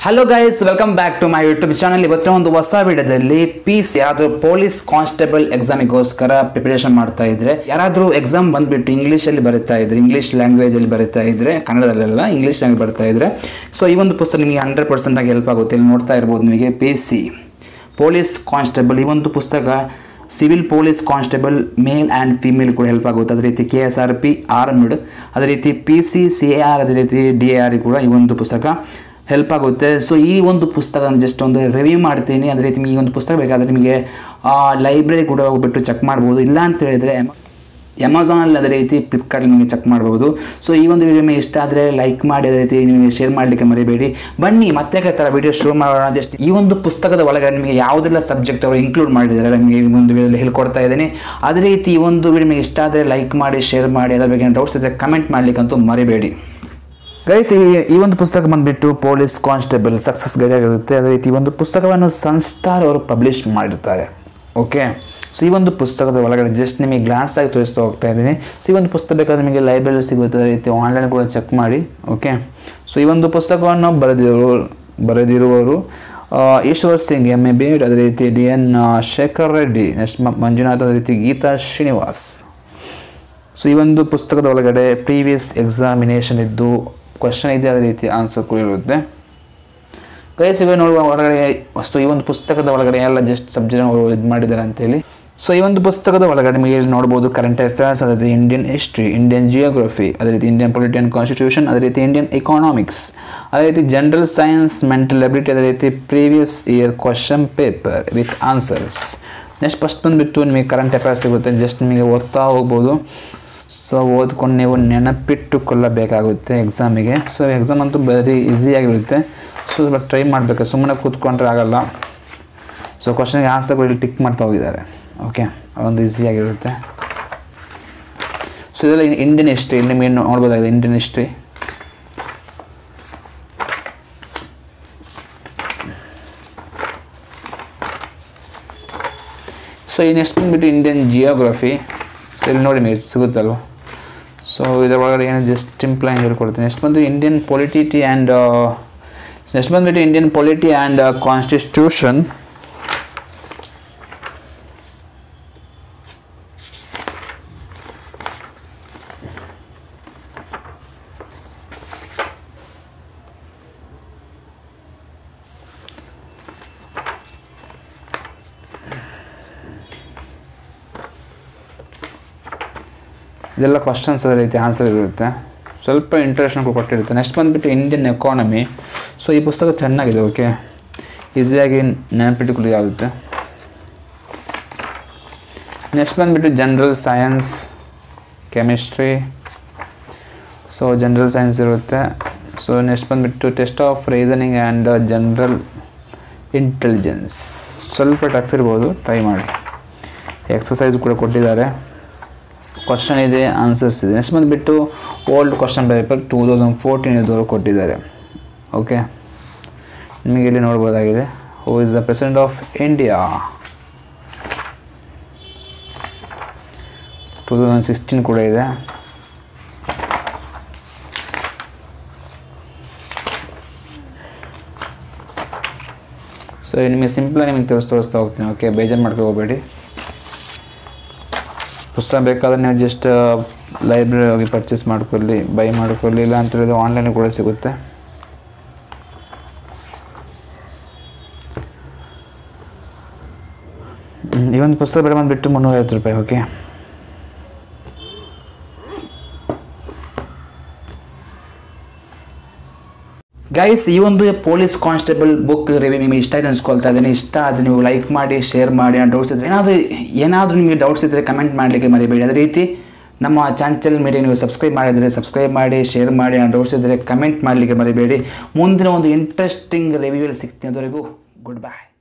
hello guys welcome back to my YouTube channel ಇವತ್ತಿನ ಒಂದು ಹೊಸ ವಿಡಿಯೋದಲ್ಲಿ ಪಿ ಸಿ ಯಾವುದು ಪೊಲೀಸ್ ಕಾನ್ಸ್ಟೇಬಲ್ ಎಕ್ಸಾಮಿಗೋಸ್ಕರ ಪ್ರಿಪರೇಷನ್ ಮಾಡ್ತಾ ಇದ್ರೆ ಯಾರಾದರೂ ಎಕ್ಸಾಮ್ ಬಂದ್ಬಿಟ್ಟು ಇಂಗ್ಲೀಷಲ್ಲಿ ಬರೀತಾ ಇದ್ರೆ ಇಂಗ್ಲೀಷ್ ಲ್ಯಾಂಗ್ವೇಜಲ್ಲಿ ಬರೀತಾ ಇದ್ರೆ ಕನ್ನಡದಲ್ಲೆಲ್ಲ ಇಂಗ್ಲೀಷ್ ಲ್ಯಾಂಗ್ವೇಜ್ ಬರ್ತಾ ಇದ್ರೆ ಸೊ ಈ ಒಂದು ಪುಸ್ತಕ ನಿಮಗೆ ಹಂಡ್ರೆಡ್ ಪರ್ಸೆಂಟ್ ಆಗಿ ಹೆಲ್ಪ್ ಆಗುತ್ತೆ ಇಲ್ಲಿ ನೋಡ್ತಾ ಇರ್ಬೋದು ನಿಮಗೆ ಪಿ ಸಿ ಪೊಲೀಸ್ ಕಾನ್ಸ್ಟೇಬಲ್ ಈ ಒಂದು ಪುಸ್ತಕ civil police constable male and female ಕೂಡ ಹೆಲ್ಪ್ ಆಗುತ್ತೆ ಅದೇ ರೀತಿ K S R P armed ಅದೇ ರೀತಿ P C C A R ಅದೇ ರೀತಿ ಡಿ ಎ ಆರ್ ಕೂಡ ಈ ಒಂದು ಪುಸ್ತಕ ಹೆಲ್ಪ್ ಆಗುತ್ತೆ ಸೊ ಈ ಒಂದು ಪುಸ್ತಕ ಜಸ್ಟ್ ಒಂದು ರಿವ್ಯೂ ಮಾಡ್ತೀನಿ ಅದೇ ರೀತಿ ನಿಮಗೆ ಈ ಒಂದು ಪುಸ್ತಕ ಬೇಕಾದರೆ ನಿಮಗೆ ಲೈಬ್ರರಿ ಕೂಡ ಹೋಗ್ಬಿಟ್ಟು ಚೆಕ್ ಮಾಡ್ಬೋದು ಇಲ್ಲ ಅಂತ ಹೇಳಿದರೆ ಅಮೆಝಾನಲ್ಲಿ ಅದೇ ರೀತಿ ಫ್ಲಿಪ್ಕಾರ್ಟ್ ನಿಮಗೆ ಚೆಕ್ ಮಾಡ್ಬೋದು ಸೊ ಈ ಒಂದು ವಿಡಿಯೋ ನಿಮಗೆ ಇಷ್ಟ ಆದರೆ ಲೈಕ್ ಮಾಡಿ ಅದೇ ರೀತಿ ನಿಮಗೆ ಶೇರ್ ಮಾಡಲಿಕ್ಕೆ ಮರಿಬೇಡಿ ಬನ್ನಿ ಮತ್ತೆ ಥರ ವಿಡಿಯೋ ಶುರು ಮಾಡೋಣ ಜಸ್ಟ್ ಈ ಒಂದು ಪುಸ್ತಕದ ಒಳಗಡೆ ನಿಮಗೆ ಯಾವುದೆಲ್ಲ ಸಬ್ಜೆಕ್ಟ್ ಅವರು ಇನ್ಕ್ಲೂಡ್ ಮಾಡಿದ್ದಾರೆ ನಿಮಗೆ ಈ ಒಂದು ವಿಡಿಯೋದಲ್ಲಿ ಹೇಳ್ಕೊಡ್ತಾ ಇದ್ದೀನಿ ಅದೇ ರೀತಿ ಈ ಒಂದು ವಿಡಿಯೋ ನಿಮಗೆ ಇಷ್ಟ ಆದರೆ ಲೈಕ್ ಮಾಡಿ ಶೇರ್ ಮಾಡಿ ಅದರ ಬಗ್ಗೆ ಡೌಟ್ಸ್ ಇದ್ದರೆ ಕಮೆಂಟ್ ಮಾಡಲಿಕ್ಕಂತೂ ಮರಿಬೇಡಿ ಗೈಸ್ ಈ ಈ ಒಂದು ಪುಸ್ತಕ ಬಂದ್ಬಿಟ್ಟು ಪೊಲೀಸ್ ಕಾನ್ಸ್ಟೇಬಲ್ ಸಕ್ಸಸ್ ಗೈಡ್ ಆಗಿರುತ್ತೆ ಅದೇ ರೀತಿ ಈ ಒಂದು ಪುಸ್ತಕವನ್ನು ಸನ್ಸ್ಟಾರ್ ಅವರು ಪಬ್ಲಿಷ್ ಮಾಡಿರ್ತಾರೆ ಓಕೆ ಸೊ ಈ ಒಂದು ಪುಸ್ತಕದ ಒಳಗಡೆ ಜಸ್ಟ್ ನಿಮಗೆ ಗ್ಲಾಸ್ ಆಗಿ ತೋರಿಸ್ತಾ ಹೋಗ್ತಾ ಇದ್ದೀನಿ ಸೊ ಈ ಒಂದು ಪುಸ್ತಕ ಬೇಕಾದ್ರೆ ನಿಮಗೆ ಲೈಬ್ರರಿ ಸಿಗುತ್ತೆ ಅದೇ ರೀತಿ ಆನ್ಲೈನ್ ಕೂಡ ಚೆಕ್ ಮಾಡಿ ಓಕೆ ಸೊ ಈ ಒಂದು ಪುಸ್ತಕವನ್ನು ಬರೆದಿರುವ ಬರೆದಿರುವವರು ಆ, Ishwar Singh M A B Ed ಅದೇ ರೀತಿ D N Shekhar Reddy next Manjunath ಅದೇ ರೀತಿ ಗೀತಾ ಶ್ರೀನಿವಾಸ್ ಸೊ ಈ ಒಂದು ಪುಸ್ತಕದ ಒಳಗಡೆ ಪ್ರೀವಿಯಸ್ ಎಕ್ಸಾಮಿನೇಷನ್ ಇದ್ದು ಕ್ವಶನ್ ಇದೆ ಅದೇ ರೀತಿ ಆನ್ಸರ್ ಕೂಡ ಇರುತ್ತೆ ಗೈಸ್ ಇವೆ ನೋಡುವ ಒಳಗಡೆ ವಸ್ತು ಈ ಒಂದು ಪುಸ್ತಕದ ಒಳಗಡೆ ಎಲ್ಲ ಜಸ್ಟ್ ಸಬ್ಜೆಕ್ಟ್ ಅವರು ಇದು ಮಾಡಿದ್ದಾರೆ ಅಂತೇಳಿ ಸೊ ಈ ಒಂದು ಪುಸ್ತಕದ ಒಳಗಡೆ ನಿಮಗೆ ಇಲ್ಲಿ ನೋಡ್ಬೋದು ಕರೆಂಟ್ ಅಫೇರ್ಸ್ ಅದೇ ರೀತಿ ಇಂಡಿಯನ್ ಹಿಸ್ಟ್ರಿ ಇಂಡಿಯನ್ ಜಿಯೋಗ್ರಫಿ ಅದೇ ರೀತಿ ಇಂಡಿಯನ್ ಪೊಲಿಟಿಯನ್ ಕಾನ್ಸ್ಟಿಟ್ಯೂಷನ್ ಅದೇ ರೀತಿ ಇಂಡಿಯನ್ ಎಕಾನಾಮಿಕ್ಸ್ ಅದೇ ರೀತಿ ಜನರಲ್ ಸೈನ್ಸ್ ಮೆಂಟಲ್ ಎಬಿಲಿಟಿ ಅದೇ ರೀತಿ previous year question paper with answers next first ಬಂದುಬಿಟ್ಟು ನಿಮಗೆ ಕರೆಂಟ್ ಅಫೇರ್ಸ್ ಸಿಗುತ್ತೆ ಜಸ್ಟ್ ನಿಮಗೆ ಓದ್ತಾ ಹೋಗ್ಬೋದು ಸೊ ಓದ್ಕೊಂಡು ನೀವು ನೆನಪಿಟ್ಟುಕೊಳ್ಳಬೇಕಾಗುತ್ತೆ ಎಕ್ಸಾಮಿಗೆ ಸೊ ಎಕ್ಸಾಮ್ ಅಂತೂ ಬರೀ ಈಸಿಯಾಗಿರುತ್ತೆ ಸೊ ಸ್ವಲ್ಪ ಟ್ರೈ ಮಾಡಬೇಕು ಸುಮ್ಮನೆ ಕೂತ್ಕೊಂಡ್ರೆ ಆಗಲ್ಲ ಸೊ ಕ್ವಶನ್ಗೆ ಆನ್ಸರ್ ಇಲ್ಲಿ ಟಿಕ್ ಮಾಡ್ತಾ ಹೋಗಿದ್ದಾರೆ ಓಕೆ ಅದೊಂದು ಈಸಿಯಾಗಿರುತ್ತೆ ಸೊ ಇದೆಲ್ಲ ಇಂಡಿಯನ್ ಹಿಸ್ಟ್ರಿ ಇಲ್ಲಿ ನಿಮಗೆ ನೋಡ್ಬೋದಾಗಿದೆ ಇಂಡಿಯನ್ ಹಿಸ್ಟ್ರಿ ಸೊ ಈ ನೆಕ್ಸ್ಟ್ ಬಂದುಬಿಟ್ಟು ಇಂಡಿಯನ್ ಜಿಯೋಗ್ರಫಿ ಸೊ ಇಲ್ಲಿ ನೋಡಿ ನೀವು ಸಿಗುತ್ತಲ್ವ ಸೊ ಇದರ ಒಳಗಡೆ ಏನು ಜಸ್ಟ್ ಸಿಂಪಲ್ ಆಗಿ ಹೇಳ್ಕೊಡ್ತೀನಿ ನೆಕ್ಸ್ಟ್ ಬಂದು ಇಂಡಿಯನ್ ಪೊಲಿಟಿಟಿ ಆ್ಯಂಡ್ ನೆಕ್ಸ್ಟ್ ಬಂದುಬಿಟ್ಟು ಇಂಡಿಯನ್ ಪೊಲಿಟಿ ಆ್ಯಂಡ್ ಕಾನ್ಸ್ಟಿಟ್ಯೂಷನ್ ಇದೆಲ್ಲ ಕ್ವಶನ್ಸ್ ಅದೇ ರೀತಿ ಆನ್ಸರ್ ಇರುತ್ತೆ ಸ್ವಲ್ಪ ಇಂಟ್ರೆಸ್ಟ್ನ ಕೊಟ್ಟಿರುತ್ತೆ ನೆಕ್ಸ್ಟ್ ಬಂದುಬಿಟ್ಟು ಇಂಡಿಯನ್ ಎಕಾನಮಿ ಸೊ ಈ ಪುಸ್ತಕ ಚೆನ್ನಾಗಿದೆ ಓಕೆ ಈಸಿಯಾಗಿ ನೆನಪಿಟ್ಟುಕೊಳ್ಳೋದಾಗುತ್ತೆ ನೆಕ್ಸ್ಟ್ ಬಂದುಬಿಟ್ಟು general science chemistry so general science ಇರುತ್ತೆ ಸೊ ನೆಕ್ಸ್ಟ್ ಬಂದುಬಿಟ್ಟು test of reasoning and general intelligence ಸ್ವಲ್ಪ ಟಫ್ ಇರ್ಬೋದು ಟ್ರೈ ಮಾಡಿ ಎಕ್ಸಸೈಸ್ ಕೂಡ ಕೊಟ್ಟಿದ್ದಾರೆ ಕ್ವಶನ್ ಇದೆ ಆನ್ಸರ್ಸ್ ಇದೆ ನೆಕ್ಸ್ಟ್ ಬಂದುಬಿಟ್ಟು old question paper two thousand fourteen ಇದ್ದವರು ಕೊಟ್ಟಿದ್ದಾರೆ ಓಕೆ ನಿಮಗೆ ಇಲ್ಲಿ ನೋಡ್ಬೋದಾಗಿದೆ who is the president of India two thousand sixteen ಕೂಡ ಇದೆ ಸೊ ನಿಮಗೆ ಸಿಂಪಲಾಗಿ ನಿಮಗೆ ತೋರಿಸ್ ತೋರಿಸ್ತಾ ಹೋಗ್ತೀನಿ ಓಕೆ ಬೇಜಾರು ಮಾಡ್ಕೊ ಹೋಗಬೇಡಿ ಪುಸ್ತಕ ಬೇಕಾದರೆ ನೀವು ಜಸ್ಟ್ ಲೈಬ್ರರಿ ಹೋಗಿ ಪರ್ಚೇಸ್ ಮಾಡ್ಕೊಳ್ಳಿ ಬೈ ಮಾಡ್ಕೊಳ್ಳಿ ಇಲ್ಲ ಅಂತ ಹೇಳಿದ್ರೆ ಆನ್ಲೈನ್ ಕೂಡ ಸಿಗುತ್ತೆ ಹ್ಮ್, ಈ ಒಂದು ಪುಸ್ತಕ ಬೆಲೆ ಬಂದುಬಿಟ್ಟು ಮುನ್ನೂರೈವತ್ತು ರೂಪಾಯಿ ಓಕೆ ಗೈಸ್ ಈ ಒಂದು ಪೊಲೀಸ್ ಕಾನ್ಸ್ಟೇಬಲ್ ಬುಕ್ ರಿವ್ಯೂ ನಿಮಗೆ ಇಷ್ಟ ಆಯ್ತು ಅನ್ಸ್ಕೊಳ್ತಾ ಇದ್ದೀನಿ ಇಷ್ಟ ಆದರೆ ನೀವು ಲೈಕ್ ಮಾಡಿ ಶೇರ್ ಮಾಡಿ ಡೌಟ್ಸ್ ಇದ್ದರೆ ಏನಾದರೂ ಏನಾದರೂ ನಿಮಗೆ ಡೌಟ್ಸ್ ಇದ್ದರೆ ಕಮೆಂಟ್ ಮಾಡಲಿಕ್ಕೆ ಮರಿಬೇಡಿ ಅದೇ ರೀತಿ ನಮ್ಮ ಚಾಂಚಲ್ ಮೀಡಿಯಾ ನೀವು ಸಬ್ಸ್ಕ್ರೈಬ್ ಮಾಡಿದರೆ ಸಬ್ಸ್ಕ್ರೈಬ್ ಮಾಡಿ ಶೇರ್ ಮಾಡಿ ಡೌಟ್ಸ್ ಇದ್ದರೆ ಕಮೆಂಟ್ ಮಾಡಲಿಕ್ಕೆ ಮರಿಬೇಡಿ ಮುಂದಿನ ಒಂದು ಇಂಟ್ರೆಸ್ಟಿಂಗ್ ರಿವ್ಯೂವಲ್ಲಿ ಸಿಗ್ತೀನಿ ಅದುವರೆಗೂ ಗುಡ್ ಬೈ